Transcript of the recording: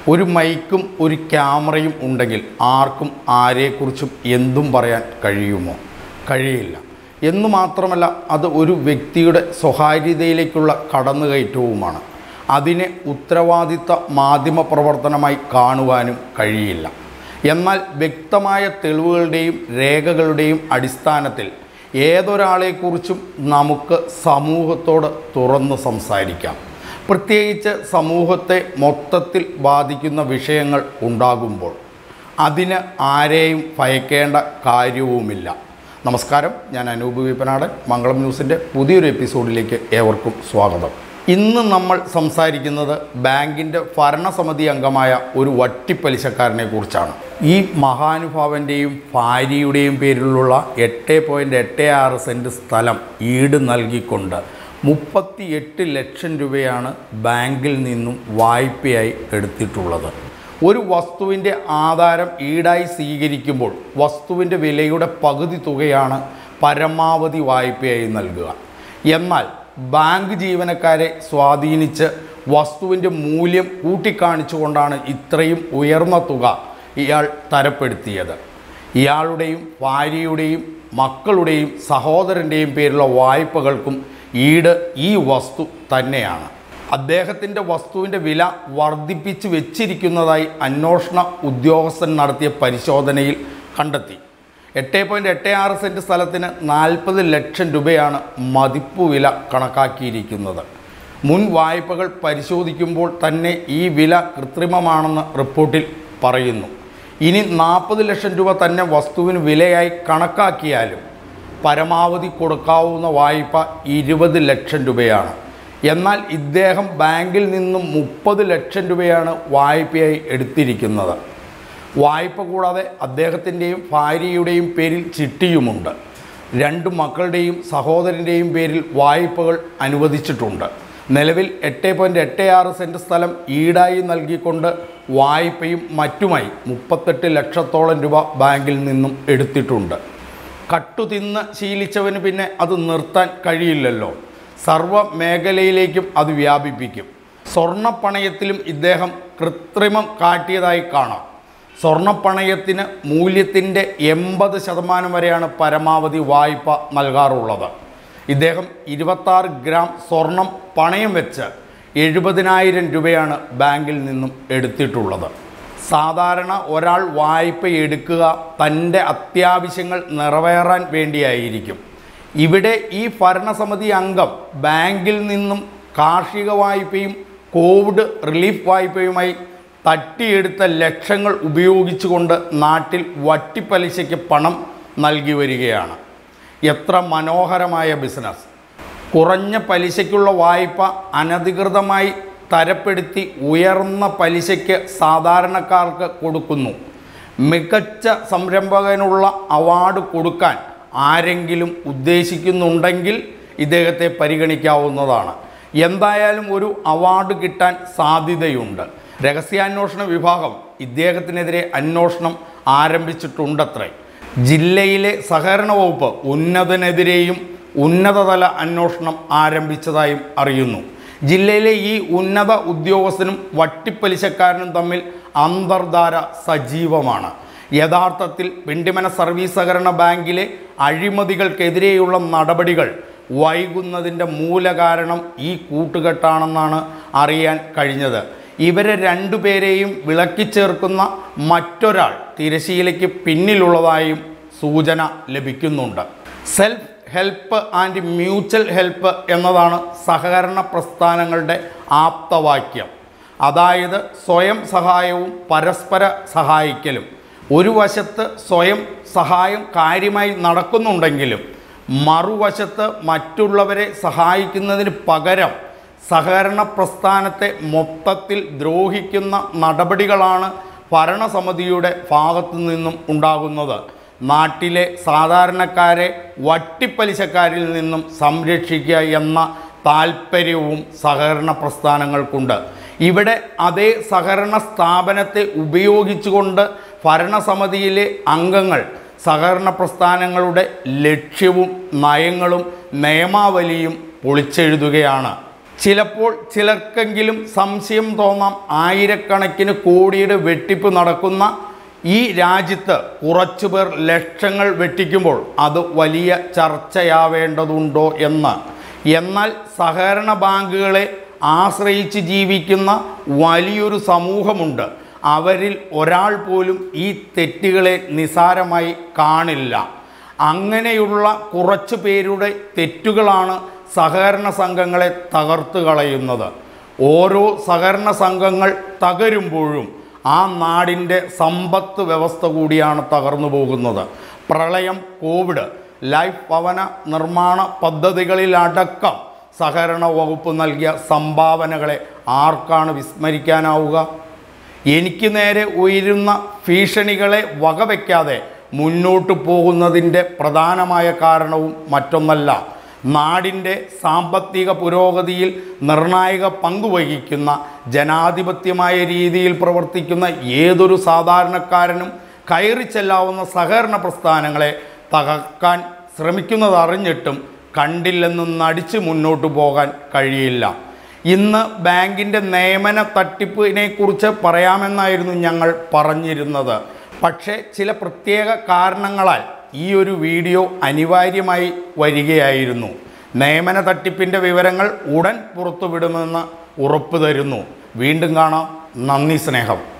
ഒരു മൈക്കും ഒരു ക്യാമറയും ഉണ്ടെങ്കിൽ ആർക്കും ആരെക്കുറിച്ചും എന്തും പറയാൻ കഴിയുമോ കഴിയില്ല എന്നു മാത്രമല്ല അത് ഒരു വ്യക്തിയുടെ സ്വകാര്യതയിലേക്കുള്ള കടന്നുകയറ്റവുമാണ് അതിനെ ഉത്തരവാദിത്ത മാധ്യമ പ്രവർത്തനമായി കാണുവാനും കഴിയില്ല എന്നാൽ വ്യക്തമായ തെളിവുകളുടെയും രേഖകളുടെയും അടിസ്ഥാനത്തിൽ ഏതൊരാളെക്കുറിച്ചും നമുക്ക് സമൂഹത്തോട് തുറന്ന് സംസാരിക്കാം പ്രത്യേകിച്ച് സമൂഹത്തെ മൊത്തത്തിൽ ബാധിക്കുന്ന വിഷയങ്ങൾ ഉണ്ടാകുമ്പോൾ അതിന് ആരെയും ഭയക്കേണ്ട കാര്യവുമില്ല നമസ്കാരം ഞാൻ അനൂപ് വിപ്പനാടൻ മംഗളം ന്യൂസിൻ്റെ പുതിയൊരു എപ്പിസോഡിലേക്ക് ഏവർക്കും സ്വാഗതം ഇന്ന് നമ്മൾ സംസാരിക്കുന്നത് ബാങ്കിൻ്റെ ഭരണസമിതി അംഗമായ ഒരു വട്ടിപ്പലിശക്കാരനെ കുറിച്ചാണ് ഈ മഹാനുഭാവൻ്റെയും ഭാര്യയുടെയും പേരിലുള്ള എട്ട് പോയിൻറ്റ് എട്ട് ആറ് സെൻറ്റ് സ്ഥലം ഈട് നൽകിക്കൊണ്ട് മുപ്പത്തി എട്ട് ലക്ഷം രൂപയാണ് ബാങ്കിൽ നിന്നും വായ്പയായി എടുത്തിട്ടുള്ളത് ഒരു വസ്തുവിൻ്റെ ആധാരം ഈടായി സ്വീകരിക്കുമ്പോൾ വസ്തുവിൻ്റെ വിലയുടെ പകുതി തുകയാണ് പരമാവധി വായ്പയായി നൽകുക എന്നാൽ ബാങ്ക് ജീവനക്കാരെ സ്വാധീനിച്ച് വസ്തുവിൻ്റെ മൂല്യം കൂട്ടിക്കാണിച്ചുകൊണ്ടാണ് ഇത്രയും ഉയർന്ന തുക ഇയാൾ തരപ്പെടുത്തിയത് ഇയാളുടെയും ഭാര്യയുടെയും മക്കളുടെയും സഹോദരൻ്റെയും പേരിലുള്ള വായ്പകൾക്കും ഈട് ഈ വസ്തു തന്നെയാണ് അദ്ദേഹത്തിൻ്റെ വസ്തുവിൻ്റെ വില വർദ്ധിപ്പിച്ച് വെച്ചിരിക്കുന്നതായി അന്വേഷണ ഉദ്യോഗസ്ഥൻ നടത്തിയ പരിശോധനയിൽ കണ്ടെത്തി എട്ട് പോയിൻറ്റ് എട്ട് ആറ് സെൻറ്റ് സ്ഥലത്തിന് നാൽപ്പത് ലക്ഷം രൂപയാണ് മതിപ്പ് വില കണക്കാക്കിയിരിക്കുന്നത് മുൻ വായ്പകൾ പരിശോധിക്കുമ്പോൾ തന്നെ ഈ വില കൃത്രിമമാണെന്ന് റിപ്പോർട്ടിൽ പറയുന്നു ഇനി നാൽപ്പത് ലക്ഷം രൂപ തന്നെ വസ്തുവിന് വിലയായി കണക്കാക്കിയാലും പരമാവധി കൊടുക്കാവുന്ന വായ്പ ഇരുപത് ലക്ഷം രൂപയാണ് എന്നാൽ ഇദ്ദേഹം ബാങ്കിൽ നിന്നും മുപ്പത് ലക്ഷം രൂപയാണ് വായ്പയായി എടുത്തിരിക്കുന്നത് വായ്പ കൂടാതെ അദ്ദേഹത്തിൻ്റെയും ഭാര്യയുടെയും പേരിൽ ചിട്ടിയുമുണ്ട് രണ്ട് മക്കളുടെയും സഹോദരൻ്റെയും പേരിൽ വായ്പകൾ അനുവദിച്ചിട്ടുണ്ട് നിലവിൽ എട്ട് പോയിൻറ്റ് എട്ട് ആറ് സെൻറ്റ് സ്ഥലം ഈടായി നൽകിക്കൊണ്ട് വായ്പയും മറ്റുമായി മുപ്പത്തെട്ട് ലക്ഷത്തോളം രൂപ ബാങ്കിൽ നിന്നും എടുത്തിട്ടുണ്ട് കട്ടുതിന്ന് ശീലിച്ചവന് പിന്നെ അത് നിർത്താൻ കഴിയില്ലല്ലോ സർവ മേഖലയിലേക്കും അത് വ്യാപിപ്പിക്കും സ്വർണ്ണപ്പണയത്തിലും ഇദ്ദേഹം കൃത്രിമം കാട്ടിയതായി കാണാം സ്വർണ്ണപ്പണയത്തിന് മൂല്യത്തിൻ്റെ എൺപത് ശതമാനം വരെയാണ് പരമാവധി വായ്പ നൽകാറുള്ളത് ഇദ്ദേഹം ഇരുപത്താറ് ഗ്രാം സ്വർണം പണയം വെച്ച് എഴുപതിനായിരം രൂപയാണ് ബാങ്കിൽ നിന്നും എടുത്തിട്ടുള്ളത് സാധാരണ ഒരാൾ വായ്പ എടുക്കുക തൻ്റെ അത്യാവശ്യങ്ങൾ നിറവേറാൻ വേണ്ടിയായിരിക്കും ഇവിടെ ഈ ഭരണസമിതി അംഗം ബാങ്കിൽ നിന്നും കാർഷിക വായ്പയും കോവിഡ് റിലീഫ് വായ്പയുമായി തട്ടിയെടുത്ത ലക്ഷങ്ങൾ ഉപയോഗിച്ചുകൊണ്ട് നാട്ടിൽ വട്ടിപ്പലിശയ്ക്ക് പണം നൽകി വരികയാണ് എത്ര മനോഹരമായ ബിസിനസ് കുറഞ്ഞ പലിശയ്ക്കുള്ള വായ്പ അനധികൃതമായി തരപ്പെടുത്തി ഉയർന്ന പലിശയ്ക്ക് സാധാരണക്കാർക്ക് കൊടുക്കുന്നു മികച്ച സംരംഭകനുള്ള അവാർഡ് കൊടുക്കാൻ ആരെങ്കിലും ഉദ്ദേശിക്കുന്നുണ്ടെങ്കിൽ ഇദ്ദേഹത്തെ പരിഗണിക്കാവുന്നതാണ് എന്തായാലും ഒരു അവാർഡ് കിട്ടാൻ സാധ്യതയുണ്ട് രഹസ്യാന്വേഷണ വിഭാഗം ഇദ്ദേഹത്തിനെതിരെ അന്വേഷണം ആരംഭിച്ചിട്ടുണ്ടത്രേ ജില്ലയിലെ സഹകരണ വകുപ്പ് ഉന്നതനെതിരെയും ഉന്നതതല അന്വേഷണം ആരംഭിച്ചതായും അറിയുന്നു ജില്ലയിലെ ഈ ഉന്നത ഉദ്യോഗസ്ഥനും വട്ടിപ്പലിശക്കാരനും തമ്മിൽ അന്തർധാര സജീവമാണ് യഥാർത്ഥത്തിൽ വെണ്ടിമന സർവീസ് സഹകരണ ബാങ്കിലെ അഴിമതികൾക്കെതിരെയുള്ള നടപടികൾ വൈകുന്നതിൻ്റെ മൂലകാരണം ഈ കൂട്ടുകെട്ടാണെന്നാണ് അറിയാൻ കഴിഞ്ഞത് ഇവരെ രണ്ടുപേരെയും വിളക്കിച്ചേർക്കുന്ന മറ്റൊരാൾ തിരശീലയ്ക്ക് പിന്നിലുള്ളതായും സൂചന ലഭിക്കുന്നുണ്ട് self help and mutual help എന്നതാണ് സഹകരണ പ്രസ്ഥാനങ്ങളുടെ ആപ്തവാക്യം അതായത് സ്വയം സഹായവും പരസ്പര സഹായിക്കലും ഒരു വശത്ത് സ്വയം സഹായം കാര്യമായി നടക്കുന്നുണ്ടെങ്കിലും മറുവശത്ത് മറ്റുള്ളവരെ സഹായിക്കുന്നതിന് പകരം സഹകരണ പ്രസ്ഥാനത്തെ മൊത്തത്തിൽ ദ്രോഹിക്കുന്ന നടപടികളാണ് ഭരണസമിതിയുടെ ഭാഗത്തു നിന്നും ഉണ്ടാകുന്നത് നാട്ടിലെ സാധാരണക്കാരെ വട്ടിപ്പലിശക്കാരിൽ നിന്നും സംരക്ഷിക്കുക എന്ന താൽപ്പര്യവും സഹകരണ പ്രസ്ഥാനങ്ങൾക്കുണ്ട് ഇവിടെ അതേ സഹകരണ സ്ഥാപനത്തെ ഉപയോഗിച്ചുകൊണ്ട് ഭരണസമിതിയിലെ അംഗങ്ങൾ സഹകരണ പ്രസ്ഥാനങ്ങളുടെ ലക്ഷ്യവും നയങ്ങളും നിയമാവലിയും പൊളിച്ചെഴുതുകയാണ് ചിലപ്പോൾ ചിലർക്കെങ്കിലും സംശയം തോന്നാം ആയിരക്കണക്കിന് കോടിയുടെ വെട്ടിപ്പ് നടക്കുന്ന ഈ രാജ്യത്ത് കുറച്ചുപേർ ലക്ഷങ്ങൾ വെട്ടിക്കുമ്പോൾ അത് വലിയ ചർച്ചയാവേണ്ടതുണ്ടോ എന്ന് എന്നാൽ സഹകരണ ബാങ്കുകളെ ആശ്രയിച്ച് ജീവിക്കുന്ന വലിയൊരു സമൂഹമുണ്ട് അവരിൽ ഒരാൾ പോലും ഈ തെറ്റുകളെ നിസാരമായി കാണില്ല അങ്ങനെയുള്ള കുറച്ച് പേരുടെ തെറ്റുകളാണ് സഹകരണ സംഘങ്ങളെ തകർത്ത് കളയുന്നത് ഓരോ സഹകരണ സംഘങ്ങൾ തകരുമ്പോഴും ആ നാടിൻ്റെ സമ്പത്ത് വ്യവസ്ഥ കൂടിയാണ് തകർന്നു പോകുന്നത് പ്രളയം കോവിഡ് ലൈഫ് ഭവന നിർമ്മാണ പദ്ധതികളിലടക്കം സഹകരണ വകുപ്പ് നൽകിയ സംഭാവനകളെ ആർക്കാണ് വിസ്മരിക്കാനാവുക എനിക്ക് നേരെ ഉയരുന്ന ഭീഷണികളെ വകവയ്ക്കാതെ മുന്നോട്ട് പോകുന്നതിൻ്റെ പ്രധാനമായ കാരണവും മറ്റൊന്നല്ല നാടിൻ്റെ സാമ്പത്തിക പുരോഗതിയിൽ നിർണായക പങ്കുവഹിക്കുന്ന ജനാധിപത്യമായ രീതിയിൽ പ്രവർത്തിക്കുന്ന ഏതൊരു സാധാരണക്കാരനും കയറി ചെല്ലാവുന്ന സഹകരണ പ്രസ്ഥാനങ്ങളെ തകർക്കാൻ ശ്രമിക്കുന്നതറിഞ്ഞിട്ടും കണ്ടില്ലെന്ന് നടിച്ച് മുന്നോട്ട് പോകാൻ കഴിയില്ല ഇന്ന് ബാങ്കിൻ്റെ നിയമന തട്ടിപ്പിനെ കുറിച്ച് പറയാമെന്നായിരുന്നു ഞങ്ങൾ പറഞ്ഞിരുന്നത് പക്ഷേ ചില പ്രത്യേക കാരണങ്ങളാൽ ഈ ഒരു വീഡിയോ അനിവാര്യമായി വരികയായിരുന്നു നിയമന തട്ടിപ്പിൻ്റെ വിവരങ്ങൾ ഉടൻ പുറത്തുവിടുമെന്ന് ഉറപ്പ് തരുന്നു വീണ്ടും കാണാം നന്ദി സ്നേഹം